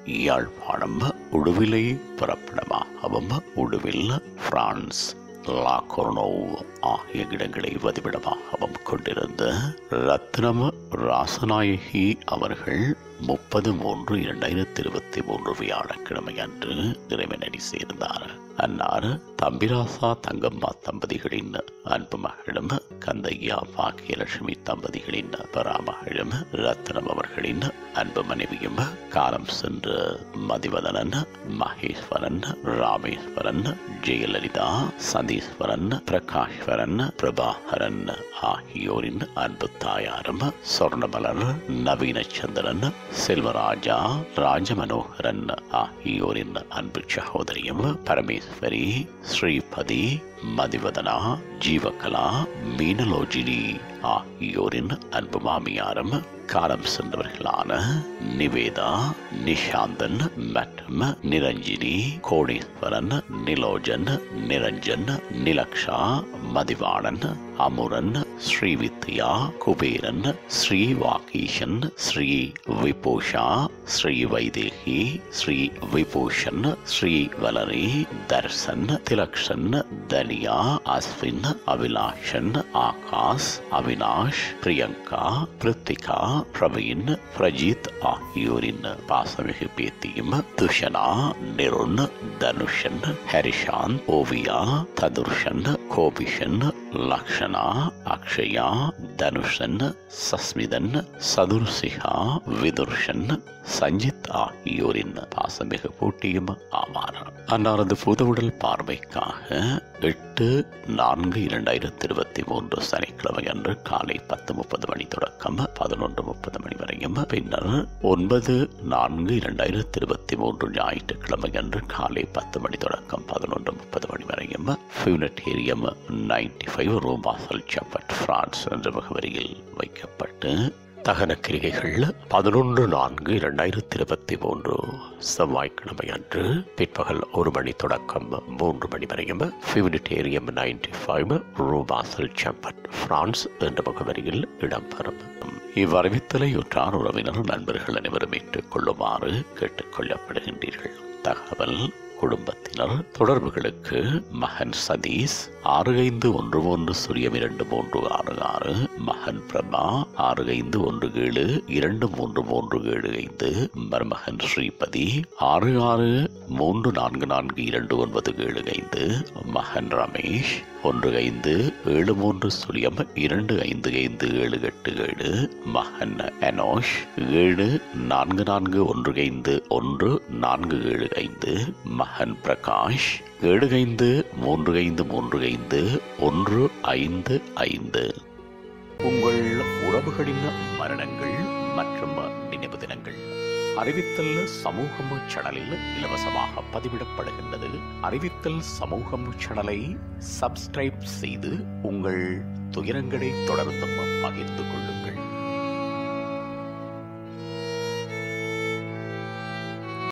யாழ்ப்பாணம் உடுவிலை புறப்படமாகவும் Uduvil France La Courneuve ஆகிய இடங்களை வதிவிடமாகவும் கொண்டிருந்த ரத்னம் ராசநாயகி அவர்கள் முப்பது மூன்று இரண்டாயிரத்தி இருபத்தி மூன்று வியாழக்கிழமை அன்று இறைவனடி சேர்ந்தார் அன்னார் தம்பிராசா தங்கம்மா தம்பதிகளின் அன்பு மகளும் கந்தையா பாக்கியலட்சுமி தம்பதிகளின் பராமகளும் ரத்னம் அவர்களின் அன்பு மனைவியும் காலம் சென்ற மதிவதனன் மகேஸ்வரன் ராமேஸ்வரன் ஜெயலலிதா சதீஸ்வரன் பிரகாஷ்வரன் பிரபாகரன் ஆகியோரின் அன்பு தாயாரும் சொர்ணமலர் நவீனச்சந்திரன் செல்வராஜா ராஜமனோகரன் ஆகியோரின் அன்பு சகோதரியும் பரமேஸ்வரி ஸ்ரீபதி மதிவதனா ஜீவகலா மீனலோஜினி ஆகியோரின் அன்பு மாமியாரும் காலம் சென்றவர்களான நிவேதா நிஷாந்தன் மற்றும் நிரஞ்சினி கோடீஸ்வரன் நிலோஜன் நிரஞ்சன் நிலக்ஷா மதிவாணன் அமுரன் ஸ்ரீவித்யா குபேரன் ஸ்ரீவாகீஷன் ஸ்ரீ விபூஷா ஸ்ரீ வைதேகி ஸ்ரீ விபூஷன் ஸ்ரீ வலரி தர்சன் திலக்ஷன் தனியா அஸ்வின் அபிலாஷன் ஆகாஷ் அவினாஷ் பிரியங்கா பிருத்திகா பிரவீன் பிரஜித் ஆகியோரின் பாசமிகு பேத்தியும் துஷனா நிருண் தனுஷன் ஹரிஷாந்த் ஓவியா ததுர்ஷன் கோபிஷன் லக்ஷனா அக்ஷயா தனுஷன் சஸ்மிதன் சதுர்சிகா விதுர்ஷன் சஞ்சித் ஆகியோரின் பாசமிகு போட்டியும் ஆவார் அன்னாரது புதவுடல் பார்வைக்காக எட்டு நான்கு இரண்டாயிரத்தி இருபத்தி மூன்று சனிக்கிழமை அன்று காலை பத்து முப்பது மணி தொடக்கம் பதினொன்று முப்பது மணி வரையும் பின்னர் ஒன்பது நான்கு இரண்டாயிரத்தி இருபத்தி மூன்று ஞாயிற்றுக்கிழமை அன்று காலை பத்து மணி தொடக்கம் பதினொன்று முப்பது மணி வரையும் funerarium ninety five Rue Marcel Sembat France என்ற முகவரியில் வைக்கப்பட்டு தகன கிரிகைகள் பதினொன்று நான்கு இரண்டாயிரத்தி இருபத்தி மூன்று செவ்வாய்க்கிழமை அன்று பிற்பகல் ஒரு மணி தொடக்கம் மூன்று மணி வரையும் funerarium ninety five Rue Marcel Sembat France என்ற முகவரியில் இடம்பெறும் இவ்வறிவித்தலை உற்றார் உறவினர் நண்பர்கள் அனைவரும் ஏற்றுக் கொள்ளுமாறு கேட்டுக்கொள்ளப்படுகின்றீர்கள் தகவல் குடும்பத்தினர் தொடர்புகளுக்கு மகன் சதீஷ் ஆறு ஐந்து ஒன்று ஒன்று சுரியம் இரண்டு மூன்று ஆறு ஆறு மகன் பிரபா ஆறு ஐந்து ஒன்று ஏழு இரண்டு மூன்று மூன்று ஏழு ஐந்து மருமகன் ஸ்ரீபதி ஆறு ஆறு மூன்று நான்கு நான்கு இரண்டு ஒன்பது ஏழு ஐந்து மகன் ரமேஷ் ஒன்று ஐந்து ஏழு மூன்று சுழியம் இரண்டு ஐந்து ஐந்து ஏழு எட்டு ஏழு மகன் அனோஷ் ஏழு நான்கு நான்கு ஒன்று ஐந்து ஒன்று நான்கு ஏழு ஐந்து மகன் பிரகாஷ் ஏழு ஐந்து மூன்று ஐந்து மூன்று ஐந்து ஒன்று ஐந்து ஐந்து உங்கள் உறவுகளின் மரணங்கள் மற்றும் நினைவு தினங்கள் அறிவித்தல் சமூகம் சேனலில் இலவசமாக பதிவிடப்படுகின்றது அறிவித்தல் சமூகம் சேனலை சப்ஸ்கிரைப் செய்து உங்கள் துயரங்களை தொடர்ந்தும் பகிர்ந்து கொள்ளுங்கள்